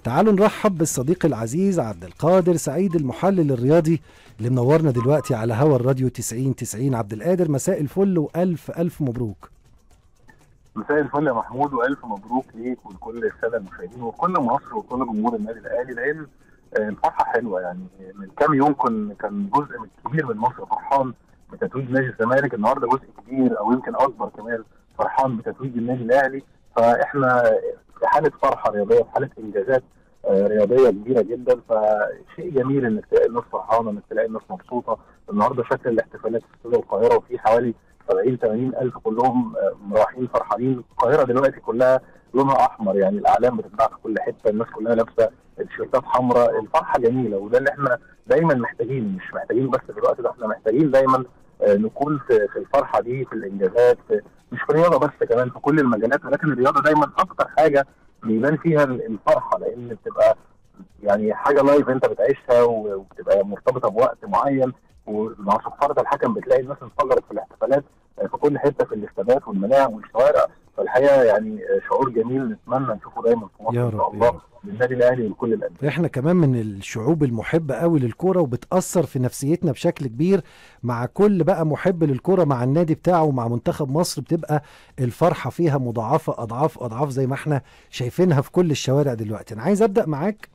تعالوا نرحب بالصديق العزيز عبد القادر سعيد المحلل الرياضي اللي منورنا دلوقتي على هوا الراديو 90 90 عبد القادر مساء الفل والف الف مبروك مساء الفل يا محمود والف مبروك ليك ولكل الساده المشاهدين وكل مصر وكل جمهور النادي الاهلي لان آه، الفرحه حلوه يعني من كام يوم كن كان جزء من كبير من مصر فرحان بتتويج نادي الزمالك النهارده جزء كبير او يمكن اكبر كمان فرحان بتتويج النادي الاهلي فاحنا في حاله فرحه رياضيه في حاله انجازات آه، رياضيه كبيره جدا فشيء جميل انك تلاقي الناس فرحانه انك تلاقي الناس مبسوطه النهارده شكل الاحتفالات في استاد القاهره وفي حوالي 70 80 الف كلهم آه، رايحين فرحانين القاهره دلوقتي كلها لونها احمر يعني الاعلام بتتباع في كل حته الناس كلها لابسه تيشيرتات حمراء الفرحه جميله وده اللي احنا دايما محتاجين مش محتاجين بس في الوقت ده احنا محتاجين دايما آه، نكون في في الفرحه دي في الانجازات في مش في الرياضه بس كمان في كل المجالات ولكن الرياضه دايما اكتر حاجه بيبان فيها الفرحه لان بتبقى يعني حاجه لايف انت بتعيشها وبتبقى مرتبطه بوقت معين ومع صفاره الحكم بتلاقي الناس انفجرت في الاحتفالات آه، في كل حته في الاستادات والملاعب والشوارع فالحقيقه يعني آه، شعور جميل نتمنى نشوفه دايما في مصر يا ان شاء رب، يا الله رب. للنادي الاهلي ولكل الانديه احنا كمان من الشعوب المحبة قوي للكرة وبتأثر في نفسيتنا بشكل كبير مع كل بقى محب للكرة مع النادي بتاعه ومع منتخب مصر بتبقى الفرحة فيها مضاعفة أضعاف أضعاف زي ما احنا شايفينها في كل الشوارع دلوقتي أنا عايز أبدأ معاك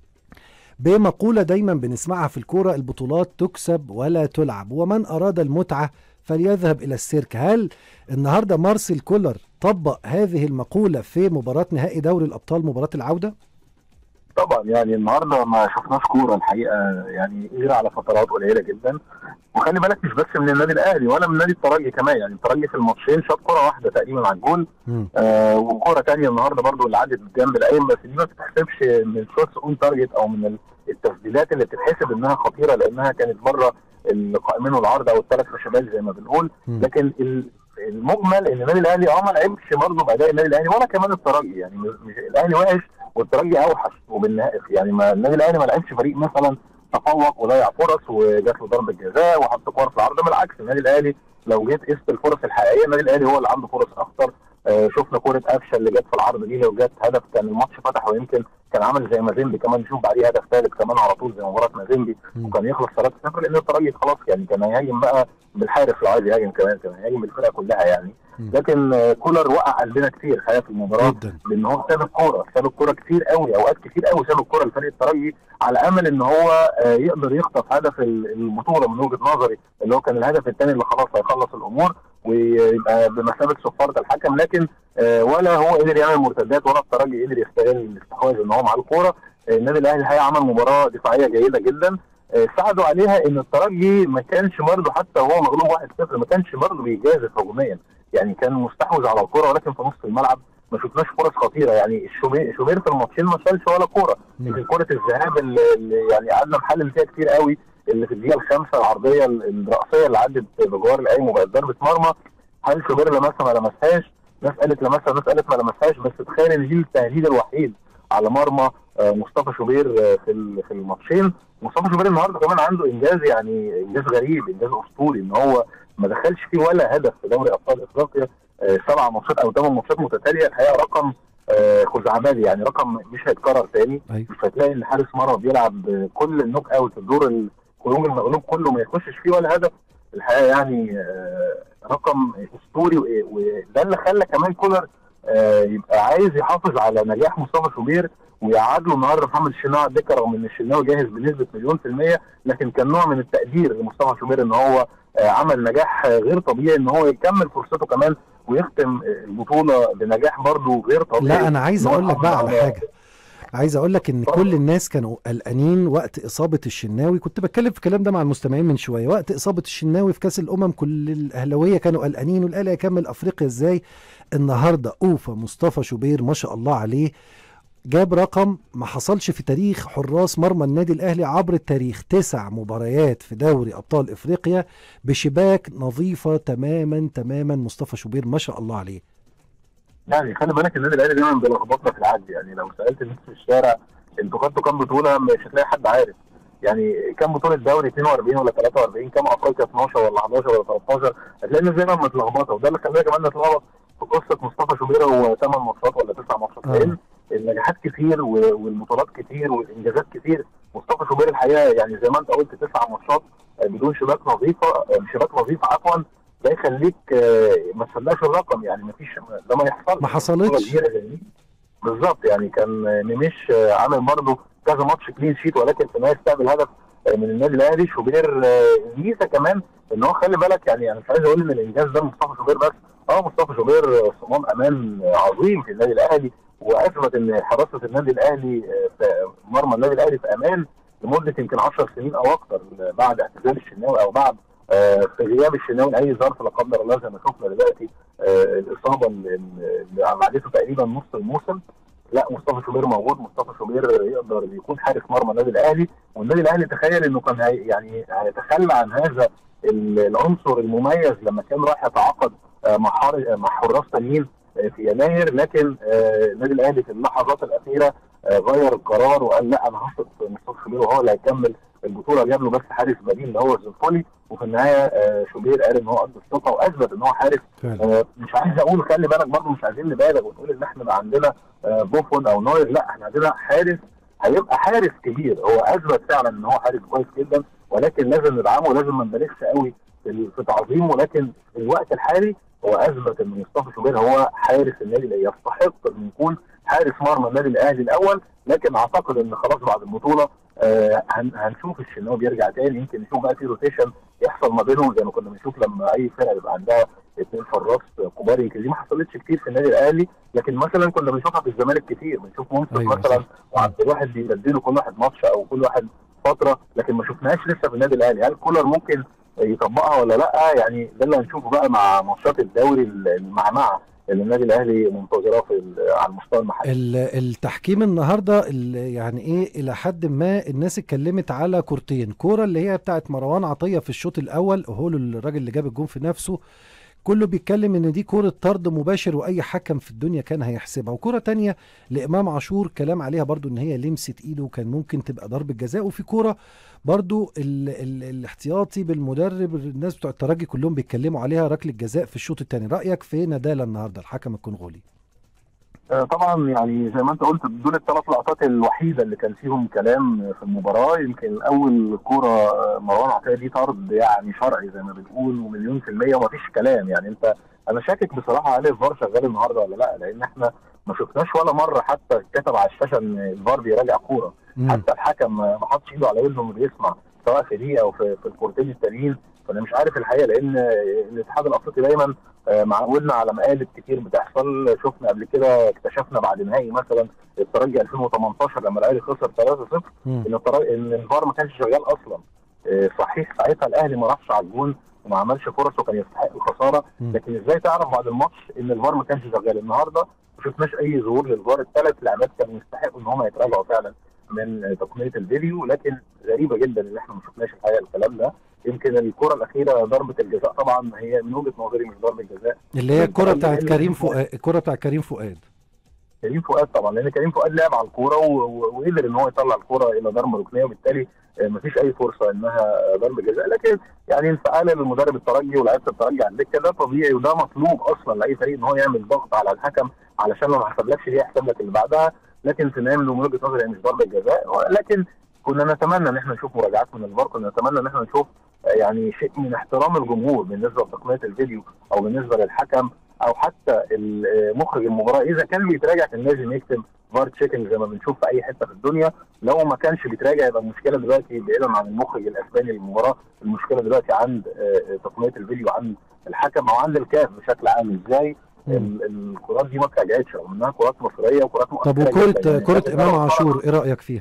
بمقولة دايما بنسمعها في الكورة البطولات تكسب ولا تلعب ومن أراد المتعة فليذهب إلى السيرك هل النهاردة مارسيل كولر طبق هذه المقولة في مباراة نهائي دوري الأبطال مباراة العودة؟ طبعا يعني النهارده ما شفناش كوره الحقيقه يعني غير على فترات قليله جدا وخلي بالك مش بس من النادي الاهلي ولا من نادي الترجي كمان يعني الترجي في الماتشين شاط كوره واحده تقريبا على الجول مم. آه وكوره ثانيه النهارده برضو اللي عدت جنب القايم بس دي ما بتتحسبش من شوتس اون تارجت او من التسديدات اللي بتتحسب انها خطيره لانها كانت بره القائمين والعرض او الثلاث خشبات زي ما بنقول مم. لكن ال- المجمل ان النادي الاهلي اه ما لعبش برضه باداء النادي الاهلي ولا كمان الترجي يعني مش مش- الاهلي وحش والترجي اوحش وبالنهايه يعني ما النادي الاهلي ما لعبش فريق مثلا تفوق وضيع فرص وجات له ضربه جزاء وحط كور في العرض بالعكس النادي الاهلي لو جيت قست الفرص الحقيقيه النادي الاهلي هو اللي عنده فرص اكتر آه شفنا كوره قفشه اللي جت في العرض دي لو جت هدف كان الماتش فتح ويمكن كان عامل زي مازيمبي كمان نشوف بعديه هدف ثالث كمان على طول زي مباراه مازيمبي مم. وكان يخلص 3-0 لان الترجي خلاص يعني كان هيهاجم بقى بالحارس لو عايز يهاجم كمان كان هيهاجم بالفرقه كلها يعني مم. لكن آه، كولر وقع قلبنا كتير الحقيقه في المباراه جدا لان هو ساب الكوره ساب الكوره كتير قوي اوقات كتير قوي ساب الكوره لفريق الترجي على امل ان هو آه، يقدر يخطف هدف ال- البطوله من وجهه نظري اللي هو كان الهدف الثاني اللي خلاص هيخلص الامور ويبقى بمثابه صفاره الحكم لكن آه، ولا هو قدر يعمل مرتدات ولا الترجي قدر يستغل الاستحواذ ان هو مع الكوره آه، النادي الاهلي الحقيقه عمل مباراه دفاعيه جيده جدا آه، ساعدوا عليها ان الترجي ما كانش برضه حتى وهو مغلوب 1-0 ما كانش برضه بيجازف هجوميا يعني كان مستحوذ على الكوره ولكن في نص الملعب ما شفناش فرص خطيره يعني الشوبير شوبير في الماتشين ما شالش ولا كوره مم. يمكن كره الذهاب اللي اللي يعني قعدنا نحلل فيها كتير قوي اللي في الدقيقه الخامسه العرضيه ال- الرأسيه اللي عدت بجوار القايم وبقت ضربه مرمى هل شوبير لمسها ما لمسهاش ناس قالت لمسها ناس قالت ما لمسهاش بس تخيل ان دي التهديد الوحيد على مرمى آه، مصطفى شوبير آه، في ال- في الماتشين مصطفى شوبير النهارده كمان عنده انجاز يعني انجاز غريب انجاز اسطوري ان هو ما دخلش فيه ولا هدف في دوري ابطال افريقيا آه، سبع ماتشات او ثمان ماتشات متتاليه الحقيقه رقم آه، خزعبلي يعني رقم مش هيتكرر تاني أيوة. مش هتلاقي ان حارس مرمى بيلعب آه، كل النوك اوت الدور الخروج المغلوب كله ما يخشش فيه ولا هدف الحقيقه يعني آه، رقم اسطوري و- وده اللي خلى كمان كولر آه، يبقى عايز يحافظ على نجاح مصطفى شوبير ويقعد له النهارده محمد الشناوي على الدكه رغم ان الشناوي جاهز بنسبه مليون في الميه لكن كان نوع من التقدير لمصطفى شوبير ان هو آه، عمل نجاح آه، غير طبيعي ان هو يكمل فرصته كمان ويختم آه، البطوله بنجاح برضه غير طبيعي لا انا عايز إن هو اقول لك بقى على يحافظ حاجه عايز اقول لك ان كل الناس كانوا قلقانين وقت اصابه الشناوي كنت بتكلم في الكلام ده مع المستمعين من شويه وقت اصابه الشناوي في كاس الامم كل الاهلاويه كانوا قلقانين والاهلي هيكمل افريقيا ازاي النهارده اوفى مصطفى شوبير ما شاء الله عليه جاب رقم ما حصلش في تاريخ حراس مرمى النادي الاهلي عبر التاريخ تسع مباريات في دوري ابطال افريقيا بشباك نظيفه تماما تماما مصطفى شوبير ما شاء الله عليه يعني خلي بالك النادي الاهلي دايما بيلخبطنا في العد يعني لو سالت الناس في الشارع انتوا خدتوا كام بطوله مش هتلاقي حد عارف يعني كام بطوله دوري 42 ولا 43 كام افريقيا 12 ولا 11 ولا 13 هتلاقي الناس دايما متلخبطه وده اللي خلانا كمان نتلخبط في قصه مصطفى شوبير هو 8 ماتشات ولا 9 ماتشات آه. لان النجاحات كتير و- والبطولات كتير والانجازات كتير مصطفى شوبير الحقيقه يعني زي ما انت قلت تسع ماتشات آه، بدون شباك نظيفه آه، شباك نظيفه عفوا ده يخليك آه، ما تصدقش الرقم يعني ما فيش ده ما يحصلش ما حصلتش. بطولة كبيرة زي دي. بالظبط يعني كان آه، نميش آه، عامل برضه كذا ماتش كلين شيت ولكن في النهايه استقبل هدف آه، من النادي الاهلي شوبير آه، ميزه كمان ان هو خلي بالك يعني انا مش عايز اقول ان الانجاز ده مصطفى شوبير بس اه مصطفى شوبير آه، صمام امان آه، عظيم في النادي الاهلي واثبت ان حراسه النادي الاهلي آه، في مرمى النادي الاهلي في امان لمده يمكن 10 سنين او اكثر بعد اعتزال الشناوي او بعد آه، في غياب الشناوي لاي ظرف لا قدر الله زي ما شفنا دلوقتي آه، الاصابه اللي اللي قعدته تقريبا نص الموسم لا مصطفى شوبير موجود مصطفى شوبير يقدر يكون حارس مرمى النادي الاهلي والنادي الاهلي تخيل انه كان هي يعني هيتخلى عن هذا ال- العنصر المميز لما كان رايح يتعاقد آه، مع حار- مع حراس تانيين آه، في يناير لكن آه، النادي الاهلي في اللحظات الاخيره آه، غير القرار وقال لا انا هثق في مصطفى شوبير وهو اللي هيكمل البطوله جاب له بس حارس بديل اللي هو الزنفولي وفي النهايه آه، شوبير قال ان هو قد الثقه واثبت ان هو حارس فعلا آه، مش عايز اقول خلي بالك برضه مش عايزين نبالغ ونقول ان احنا بقى عندنا آه، بوفون او نوير لا احنا عندنا حارس هيبقى حارس كبير هو اثبت فعلا ان هو حارس كويس جدا ولكن لازم ندعمه ولازم ما نبالغش قوي في في تعظيمه ولكن في الوقت الحالي هو اثبت ان مصطفى شوبير هو حارس النادي الاهلي يستحق انه يكون حارس مرمى النادي الاهلي الاول لكن اعتقد ان خلاص بعد البطوله آه هن- هنشوف الشناوي بيرجع تاني يمكن نشوف بقى في روتيشن يحصل ما بينهم زي ما كنا بنشوف لما اي فرقه يبقى عندها اثنين حراس كبار يمكن دي ما حصلتش كتير في النادي الاهلي لكن مثلا كنا بنشوفها في الزمالك كتير بنشوف منصف أيوة مثلا صح. وعبد الواحد بيبدلوا كل واحد ماتش او كل واحد فتره لكن ما شفناهاش لسه في النادي الاهلي هل كولر ممكن يطبقها ولا لا يعني ده اللي هنشوفه بقى مع ماتشات الدوري المعمعه اللي النادي الاهلي منتظراه في ال- على المستوى المحلي ال- التحكيم النهارده ال- يعني ايه الى حد ما الناس اتكلمت على كورتين كوره اللي هي بتاعت مروان عطيه في الشوط الاول هو الراجل اللي جاب الجون في نفسه كله بيتكلم ان دي كوره طرد مباشر واي حكم في الدنيا كان هيحسبها وكوره تانية لامام عاشور كلام عليها برضو ان هي لمست ايده وكان ممكن تبقى ضربه جزاء وفي كوره برضو ال ال الاحتياطي بالمدرب الناس بتوع الترجي كلهم بيتكلموا عليها ركله جزاء في الشوط الثاني رايك في ندالة النهارده الحكم الكونغولي آه، طبعا يعني زي ما انت قلت دول الثلاث لقطات الوحيده اللي كان فيهم كلام في المباراه يمكن اول كوره آه، مروان عطيه دي طرد يعني شرعي زي ما بنقول ومليون في الميه ومفيش كلام يعني انت انا شاكك بصراحه هل الفار شغال النهارده ولا لا لان احنا ما شفناش ولا مره حتى كتب على الشاشه ان الفار بيراجع كوره مم. حتى الحكم ما حطش ايده على ودنه بيسمع سواء في دي او في, في الكورتين التانيين فانا مش عارف الحقيقه لان الاتحاد الافريقي دايما آه، معودنا على مقالب كتير بتحصل شفنا قبل كده اكتشفنا بعد نهائي مثلا الترجي 2018 لما الاهلي خسر 3-0 مم. ان التر- ان الفار ما كانش شغال اصلا آه، صحيح ساعتها الاهلي ما راحش على الجون وما عملش فرص وكان يستحق الخساره مم. لكن ازاي تعرف بعد الماتش ان الفار ما كانش شغال النهارده ما شفناش اي ظهور للفار الثلاث لاعبات كانوا يستحقوا ان هم يتراجعوا فعلا من تقنيه الفيديو لكن غريبه جدا ان احنا ما شفناش الحقيقه الكلام ده يمكن الكره الاخيره ضربه الجزاء طبعا هي من وجهه نظري مش ضربه جزاء اللي هي الكره بتاعت اللي- كريم فؤاد الكره بتاعت كريم فؤاد كريم فؤاد طبعا لان كريم فؤاد لعب على الكوره و- و- وقدر ان هو يطلع الكوره الى ضربه ركنيه وبالتالي آه، مفيش اي فرصه انها ضربه جزاء لكن يعني انفعال المدرب الترجي ولاعيبه الترجي على الدكه ده طبيعي وده مطلوب اصلا لاي فريق ان هو يعمل ضغط على الحكم علشان لو ما حسبلكش دي يحسب لك اللي بعدها لكن في النهايه من وجهه نظري هي مش ضربه جزاء لكن كنا نتمنى ان احنا نشوف مراجعات من الفار كنا نتمنى ان احنا نشوف آه، يعني شيء من احترام الجمهور بالنسبه لتقنيه الفيديو او بالنسبه للحكم او حتى ال- آه، مخرج المباراه اذا كان بيتراجع كان لازم يكتب فار تشيكنج زي ما بنشوف في اي حته في الدنيا لو ما كانش بيتراجع يبقى المشكله دلوقتي بعيدا عن المخرج الاسباني للمباراه المشكله دلوقتي عند آه، آه، تقنيه الفيديو عند الحكم او عند الكاف بشكل عام ازاي مم. ال- الكرات دي ما اتراجعتش رغم انها كرات مصريه وكرات طب مؤثرة جداً وكره يعني. كره لكن امام أنا عاشور ايه رايك فيها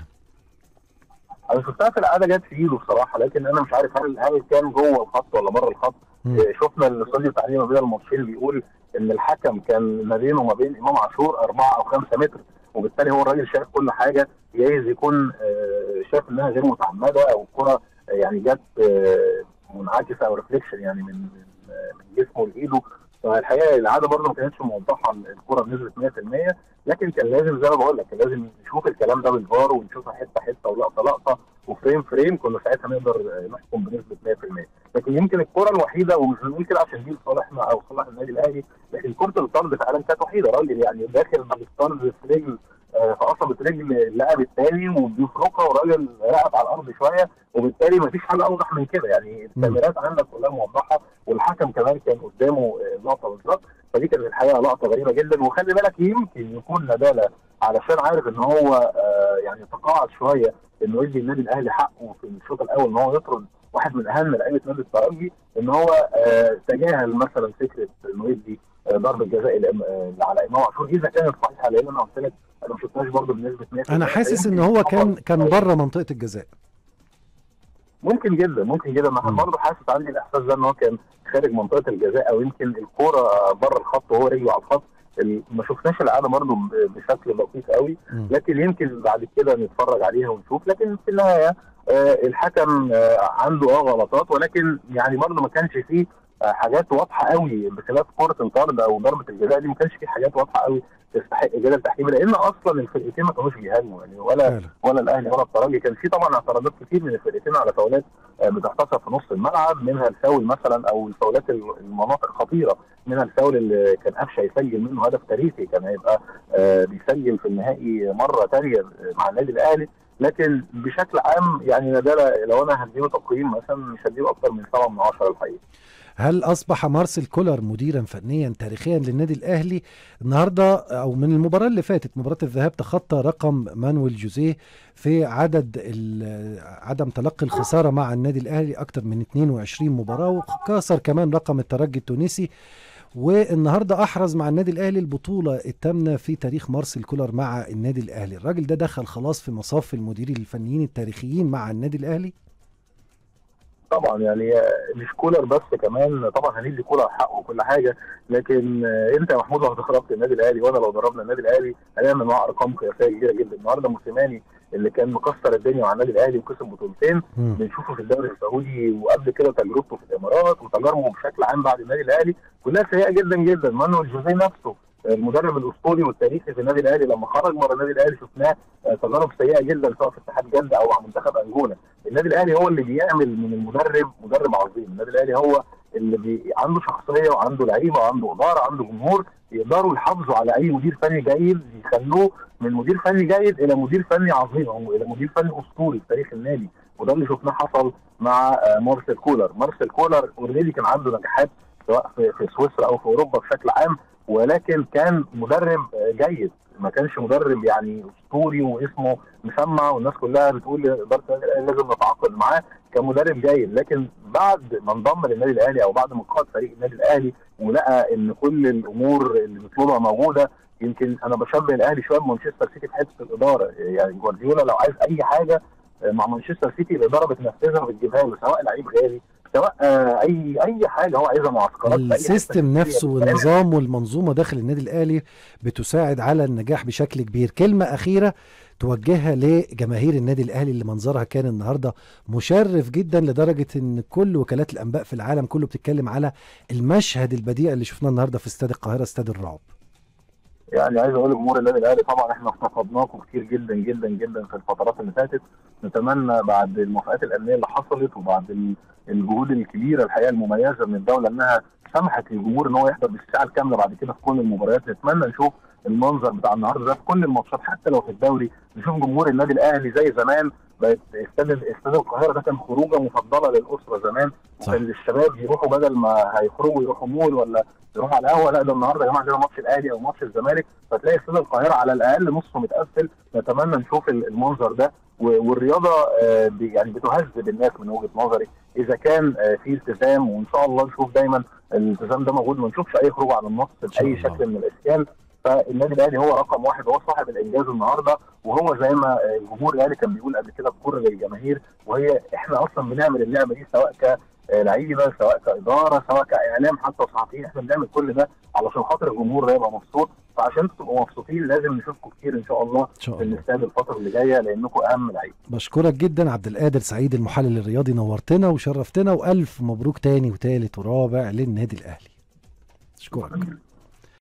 انا شفتها في العاده جت في ايده بصراحه لكن انا مش عارف هل هل كان جوه الخط ولا بره الخط مم. آه، شفنا الاستوديو التعليمي ما بين الماتشين بيقول ان الحكم كان ما بينه وما بين امام عاشور أربعة او خمسة متر وبالتالي هو الراجل شايف كل حاجه جايز يكون آه، شاف انها غير متعمده او الكره آه، يعني جت آه، منعكسه او ريفليكشن يعني من من آه، من جسمه لايده فالحقيقه العاده برضه ما كانتش موضحه الكره بنسبه 100% لكن كان لازم زي ما بقول لك كان لازم نشوف الكلام ده بالفار ونشوفها حته حته ولقطه لقطه وفريم فريم كنا ساعتها نقدر آه، نحكم بنسبه 100% لكن يمكن الكره الوحيده ومش بنقول كده عشان دي لصالحنا او صالح النادي الاهلي لكن كره الطرد فعلا كانت وحيده راجل يعني داخل بالطرد في رجل آه، فقصبت رجل اللاعب الثاني وبيفرقها والراجل رقب على الارض شويه وبالتالي مفيش حاجه اوضح من كده يعني الكاميرات عندك كلها موضحه والحكم كمان كان قدامه آه، اللقطه بالظبط فدي كانت الحقيقه لقطه غريبه جدا وخلي بالك يمكن يكون نداله علشان عارف ان هو آه، يعني تقاعد شويه انه يدي النادي الاهلي حقه في الشوط الاول ان هو يطرد واحد من اهم لعيبه نادي الترجي ان هو آه، تجاهل مثلا فكره انه يدي آه، ضربه جزاء الإم- آه، على امام عاشور اذا كانت صحيحه لان انا قلت لك انا ما شفتهاش برضه بنسبه 100% انا حاسس ان يمكن هو يعتبر- كان كان بره منطقه الجزاء ممكن جدا ممكن جدا انا مم. برضه حاسس عندي الاحساس ده ان هو كان خارج منطقه الجزاء او يمكن الكوره بره الخط وهو رجله على الخط ال- ما شفناش العاده برضه ب- بشكل لطيف قوي مم. لكن يمكن بعد كده نتفرج عليها ونشوف لكن في النهايه آه الحكم آه عنده اه غلطات ولكن يعني برضه ما كانش فيه آه حاجات واضحه قوي بخلاف كره الطرد او ضربه الجزاء دي ما كانش فيه حاجات واضحه قوي تستحق جدل تحكيمي لان اصلا الفرقتين ما كانوش بيهاجموا يعني ولا فعلا ولا الاهلي ولا الترجي كان في طبعا اعتراضات كتير من الفرقتين على فاولات آه، بتحتسب في نص الملعب منها الفاول مثلا او الفاولات ال- المناطق الخطيره منها الفاول اللي كان قفشه يسجل منه هدف تاريخي كان هيبقى آه، بيسجل في النهائي مره ثانيه مع النادي الاهلي لكن بشكل عام يعني ندالة لو انا هديله تقييم مثلا مش هديله اكتر من 7 من 10 الحقيقه هل اصبح مارسيل كولر مديرا فنيا تاريخيا للنادي الاهلي النهارده او من المباراه اللي فاتت مباراه الذهاب تخطى رقم مانويل جوزيه في عدد ال- عدم تلقي الخساره مع النادي الاهلي اكتر من 22 مباراه وكسر كمان رقم الترجي التونسي والنهارده احرز مع النادي الاهلي البطوله الثامنه في تاريخ مارسيل كولر مع النادي الاهلي الراجل ده دخل خلاص في مصاف المديرين الفنيين التاريخيين مع النادي الاهلي طبعا يعني مش كولر بس كمان طبعا هندي كولر حقه وكل حاجه لكن آه، انت يا محمود لو دربت النادي الاهلي وانا لو دربنا النادي الاهلي هنعمل معاه ارقام قياسيه كبيره جدا النهارده موسيماني اللي كان مكسر الدنيا مع النادي الاهلي وكسب بطولتين مم. بنشوفه في الدوري السعودي وقبل كده تجربته في الامارات وتجاربه بشكل عام بعد النادي الاهلي كلها سيئه جدا جدا مانويل جوزيه نفسه المدرب الاسطوري والتاريخي في النادي الاهلي لما خرج مره النادي الاهلي شفناه آه، تجارب سيئه جدا سواء في اتحاد جده او مع منتخب انجولا النادي الاهلي هو اللي بيعمل من المدرب مدرب عظيم النادي الاهلي هو اللي بي... عنده شخصيه وعنده لعيبه وعنده اداره عنده جمهور يقدروا يحافظوا على اي مدير فني جيد يخلوه من مدير فني جيد الى مدير فني عظيم او الى مدير فني اسطوري في تاريخ النادي وده اللي شفناه حصل مع آه، مارسيل كولر مارسيل كولر اوريدي كان عنده نجاحات سواء في, في سويسرا او في اوروبا بشكل عام ولكن كان مدرب آه، جيد ما كانش مدرب يعني اسطوري واسمه مسمع والناس كلها بتقول اداره النادي الاهلي لازم نتعاقد معاه كمدرب جيد لكن بعد ما انضم للنادي الاهلي او بعد ما قاد فريق النادي الاهلي ولقى ان كل الامور اللي بيطلبها موجوده يمكن انا بشبه الاهلي شويه بمانشستر سيتي في حته الاداره يعني جوارديولا لو عايز اي حاجه مع مانشستر سيتي الاداره بتنفذها وبتجيبها له سواء لعيب غالي سواء آه، اي اي حاجه هو عايزها معسكرات في أي حتة السيستم في نفسه الدنيا. والنظام والمنظومه داخل النادي الاهلي بتساعد على النجاح بشكل كبير كلمه اخيره توجهها لجماهير النادي الاهلي اللي منظرها كان النهارده مشرف جدا لدرجه ان كل وكالات الانباء في العالم كله بتتكلم على المشهد البديع اللي شفناه النهارده في استاد القاهره استاد الرعب يعني عايز اقول لجمهور النادي الاهلي طبعا احنا افتقدناكم كتير جدا جدا جدا في الفترات اللي فاتت نتمنى بعد الموافقات الامنيه اللي حصلت وبعد ال- الجهود الكبيره الحقيقه المميزه من الدوله انها سمحت للجمهور ان هو يحضر بالساعه الكامله بعد كده في كل المباريات نتمنى نشوف المنظر بتاع النهارده ده في كل الماتشات حتى لو في الدوري نشوف جمهور النادي الاهلي زي زمان بقت استاد استاد القاهره ده كان خروجه مفضله للاسره زمان صح. وكان الشباب يروحوا بدل ما هيخرجوا يروحوا مول ولا يروحوا على القهوه لا ده النهارده يا جماعه عندنا ماتش الاهلي او ماتش الزمالك فتلاقي استاد القاهره على الاقل نصه متقفل نتمنى نشوف ال- المنظر ده و- والرياضه آه، بي- يعني بتهذب الناس من وجهه نظري اذا كان آه، في التزام وان شاء الله نشوف دايما الالتزام ده موجود ما نشوفش اي خروج على النص شاء باي الله. شكل من الاشكال فالنادي الاهلي هو رقم واحد هو صاحب الانجاز النهارده وهو زي ما آه، الجمهور الاهلي كان بيقول قبل كده الكره للجماهير وهي احنا اصلا بنعمل اللعبه دي سواء ك آه، لعيبه سواء كاداره سواء كاعلام حتى صحفيين احنا بنعمل كل ده علشان خاطر الجمهور ده يبقى مبسوط فعشان تبقوا مبسوطين لازم نشوفكم كتير ان شاء الله ان شاء في الله الاستاد الفتره اللي جايه لانكم اهم لعيبه بشكرك جدا عبد القادر سعيد المحلل الرياضي نورتنا وشرفتنا والف مبروك تاني وتالت ورابع للنادي الاهلي اشكرك